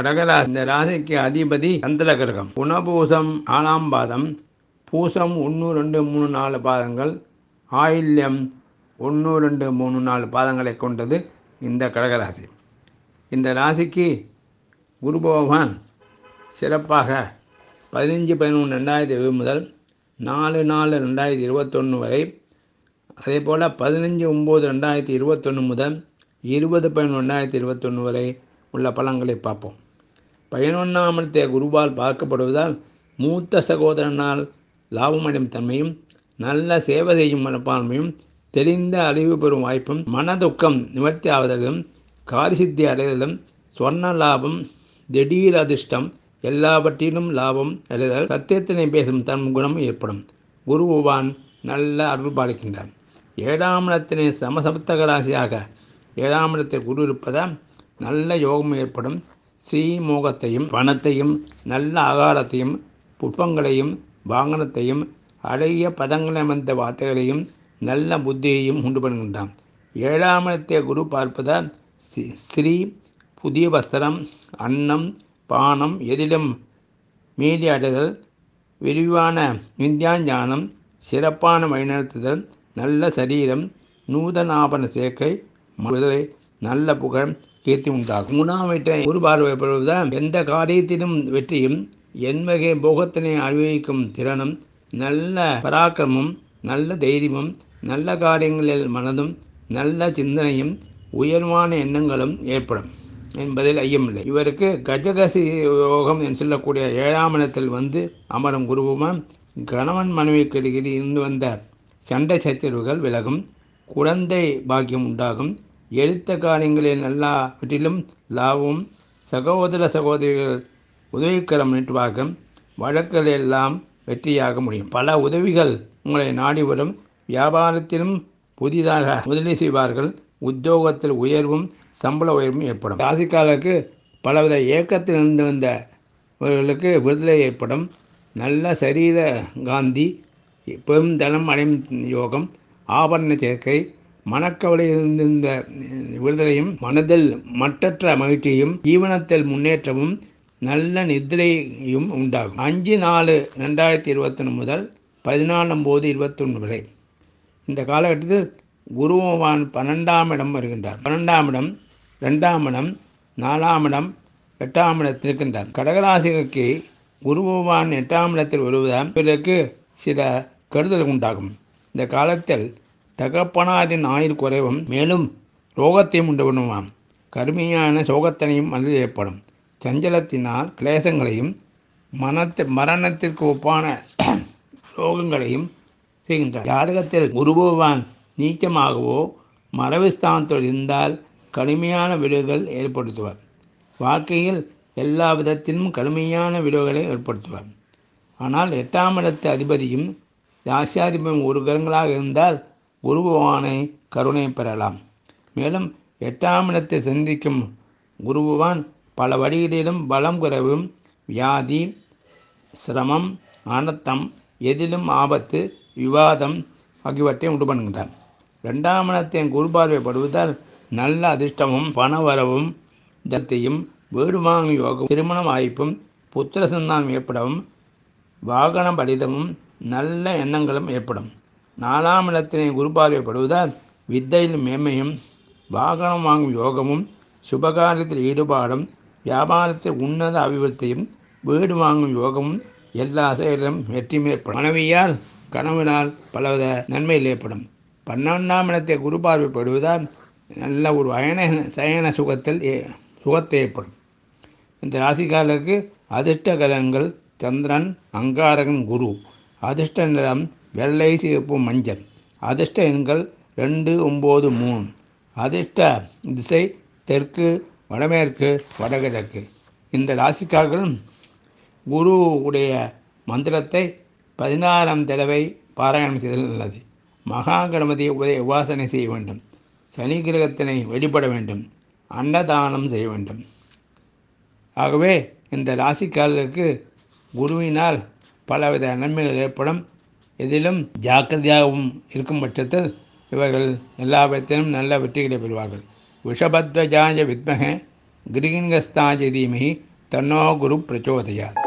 கடகராசி இந்த ராசிக்கு அதிபதி சந்திர கிரகம் குணபூசம் ஆறாம் பாதம் பூசம் ஒன்று ரெண்டு மூணு நாலு பாதங்கள் ஆயில்யம் ஒன்று ரெண்டு மூணு நாலு பாதங்களை கொண்டது இந்த கடகராசி இந்த ராசிக்கு குரு பகவான் சிறப்பாக பதினஞ்சு பதினொன்று ரெண்டாயிரத்தி இருபது முதல் நாலு நாலு ரெண்டாயிரத்தி இருபத்தொன்று வரை அதே போல் பதினஞ்சு ஒம்பது ரெண்டாயிரத்தி இருபத்தொன்று முதல் இருபது பதினொன்று ரெண்டாயிரத்தி இருபத்தொன்று வரை உள்ள பலன்களை பார்ப்போம் பதினொன்றாம் இடத்தை குருவால் பார்க்கப்படுவதால் மூத்த சகோதரனால் லாபமடையும் தன்மையும் நல்ல சேவை செய்யும் மனப்பான்மையும் தெளிந்த அறிவு பெறும் வாய்ப்பும் மனதுக்கம் நிவர்த்தி ஆவதிலும் காரிசித்தி அடைதலும் சொர்ண லாபம் திடீர் அதிர்ஷ்டம் எல்லாவற்றிலும் லாபம் அடைதல் சத்தியத்தினை பேசும் தன் குணம் ஏற்படும் குரு பகவான் நல்ல அருள் பாலிக்கின்றார் ஏழாம் இடத்தினை சமசப்தக ராசியாக ஏழாம் இடத்தில் குரு இருப்பதால் நல்ல யோகம் ஏற்படும் ஸ்ரீமோகத்தையும் பணத்தையும் நல்ல ஆகாரத்தையும் புஷ்பங்களையும் வாகனத்தையும் அழகிய பதங்களை வந்த வார்த்தைகளையும் நல்ல புத்தியையும் உண்டு பண்ணுகின்றான் ஏழாம் இடத்தை குரு பார்ப்பதால் ஸ்ரீ புதிய வஸ்திரம் அன்னம் பானம் எதிலும் மீதி அடைதல் விரிவான விந்தியாஞானம் சிறப்பான வழிநடத்துதல் நல்ல சரீரம் நூதன ஆபரண சேர்க்கை விடுதலை நல்ல புகழ் கீர்த்தி உண்டாகும் மூணாம் வீட்டை ஒரு பார்வைப்படுவதால் எந்த காரியத்திலும் வெற்றியும் என்வகை போகத்தினை அனுபவிக்கும் திறனும் நல்ல பராக்கிரமும் நல்ல தைரியமும் நல்ல காரியங்களில் மனதும் நல்ல சிந்தனையும் உயர்வான எண்ணங்களும் ஏற்படும் என்பதில் ஐயமில்லை இவருக்கு கஜகசி யோகம் என்று சொல்லக்கூடிய ஏழாம் இடத்தில் வந்து அமரும் குருவுமான் கணவன் மனைவிக்கு இடையில் இருந்து வந்த சண்டை சச்சரவுகள் விலகும் குழந்தை பாக்கியம் உண்டாகும் எடுத்த காரியங்களில் எல்லாவற்றிலும் லாபம் சகோதர சகோதரிகள் உதவிக்கரம் நீட்டுவாக வழக்குகள் எல்லாம் வெற்றியாக முடியும் பல உதவிகள் உங்களை நாடி வரும் வியாபாரத்திலும் புதிதாக முதலீடு செய்வார்கள் உத்தியோகத்தில் உயர்வும் சம்பள உயர்வும் ஏற்படும் ராசிக்காரருக்கு பலவித இயக்கத்தில் இருந்து வந்தவர்களுக்கு விடுதலை ஏற்படும் நல்ல சரீர காந்தி பெரும் தனம் அடையும் யோகம் ஆபரண சேர்க்கை மனக்கவலையில் இருந்த விடுதலையும் மனதில் மட்டற்ற மகிழ்ச்சியும் ஜீவனத்தில் முன்னேற்றமும் நல்ல நிதிரையும் உண்டாகும் அஞ்சு நாலு ரெண்டாயிரத்தி இருபத்தொன்று முதல் பதினாலாம் போது இருபத்தொன்று வரை இந்த காலகட்டத்தில் குரு பகவான் பன்னெண்டாம் இடம் வருகின்றார் பன்னெண்டாம் இடம் ரெண்டாம் இடம் நாலாம் இடம் எட்டாம் இடத்தில் இருக்கின்றார் கடகராசிக்கு குரு பகவான் எட்டாம் இடத்தில் வருவதால் இவருக்கு சில கருதல் உண்டாகும் இந்த காலத்தில் தகப்பனாரின் ஆயுள் குறைவும் மேலும் ரோகத்தையும் உண்டு பண்ணுவான் கருமையான சோகத்தனையும் மனதில் ஏற்படும் சஞ்சலத்தினால் கிளேசங்களையும் மனத்து மரணத்திற்கு ஒப்பான ரோகங்களையும் செய்கின்றார் ஜாதகத்தில் குருபகவான் நீச்சமாகவோ மரபுஸ்தானத்தில் இருந்தால் கடுமையான விளைவுகள் ஏற்படுத்துவார் வாழ்க்கையில் எல்லா விதத்திலும் கடுமையான விளைவுகளை ஏற்படுத்துவார் ஆனால் எட்டாம் இடத்து அதிபதியும் ராசியாதிபதியும் ஒரு கிரகங்களாக இருந்தால் குரு பகவானை கருணை பெறலாம் மேலும் எட்டாம் இடத்தை சந்திக்கும் குரு பகவான் பல வழிகளிலும் பலம் குறைவும் வியாதி சிரமம் அனர்த்தம் எதிலும் ஆபத்து விவாதம் ஆகியவற்றை உண்டு பண்ணுகின்றார் ரெண்டாம் இடத்தின் குரு பார்வைப்படுவதால் நல்ல அதிர்ஷ்டமும் பணவரவும் ஜத்தையும் வீடு வாங்கும் யோகம் திருமண வாய்ப்பும் புத்திர சந்தானம் ஏற்படவும் வாகன படிதமும் நல்ல எண்ணங்களும் ஏற்படும் நாலாம் இடத்தினை குரு பார்வைப்படுவதால் வித்தையில் மேன்மையும் வாகனம் வாங்கும் யோகமும் சுபகாரியத்தில் ஈடுபாடும் வியாபாரத்தில் உன்னத அபிவிருத்தியும் வீடு வாங்கும் யோகமும் எல்லா செயலிலும் வெற்றியும் ஏற்படும் மனைவியால் கணவனால் பலவித நன்மைகள் ஏற்படும் பன்னெண்டாம் இடத்தை குரு பார்வைப்படுவதால் நல்ல ஒரு அயன சயன சுகத்தில் ஏ- சுகத்தை ஏற்படும் இந்த ராசிக்காரருக்கு அதிர்ஷ்ட கிரகங்கள் சந்திரன் அங்காரகன் குரு அதிர்ஷ்ட நிறம் வெள்ளை சிவப்பு மஞ்சள் அதிர்ஷ்ட எண்கள் ரெண்டு ஒம்பது மூணு அதிர்ஷ்ட திசை தெற்கு வடமேற்கு வடகிழக்கு இந்த ராசிக்காரர்கள் குரு உடைய மந்திரத்தை பதினாறாம் தடவை பாராயணம் செய்தல் நல்லது மகா கணபதியை உபய உபாசனை செய்ய வேண்டும் சனி கிரகத்தினை வழிபட வேண்டும் அன்னதானம் செய்ய வேண்டும் ஆகவே இந்த ராசிக்காரர்களுக்கு குருவினால் பலவித நன்மைகள் ஏற்படும் இதிலும் ஜாக்கிரதையாகவும் இருக்கும் பட்சத்தில் இவர்கள் எல்லா விதத்திலும் நல்ல வெற்றிகளை பெறுவார்கள் விஷபத்வஜாய வித்மக கிரீன்கஸ்தாஜ தீமகி தன்னோ குரு பிரச்சோதயாத்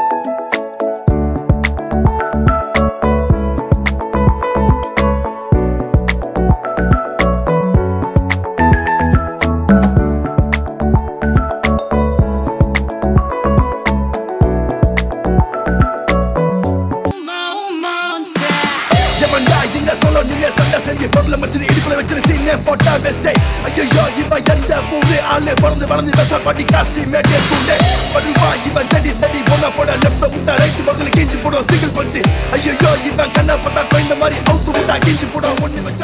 எவன்டா இங்க சொல்ல நீங்க சண்டை செஞ்சு பொருளை வச்சு இடுப்புல வச்சு சீனே போட்டா வெஸ்டே ஐயோ இவன் எந்த ஊரு ஆளு பிறந்து வளர்ந்து வெச பண்ணி காசி மேட்டே கூண்டே படுவா இவன் தடி தடி போன போட லெஃப்ட் விட்டா ரைட் பக்கத்துல கிஞ்சி போடும் சிங்கிள் பஞ்சு ஐயோ இவன் கண்ணை பார்த்தா கோயந்த மாதிரி அவுத்து விட்டா கிஞ்சி போடும் ஒண்ணு வச்சு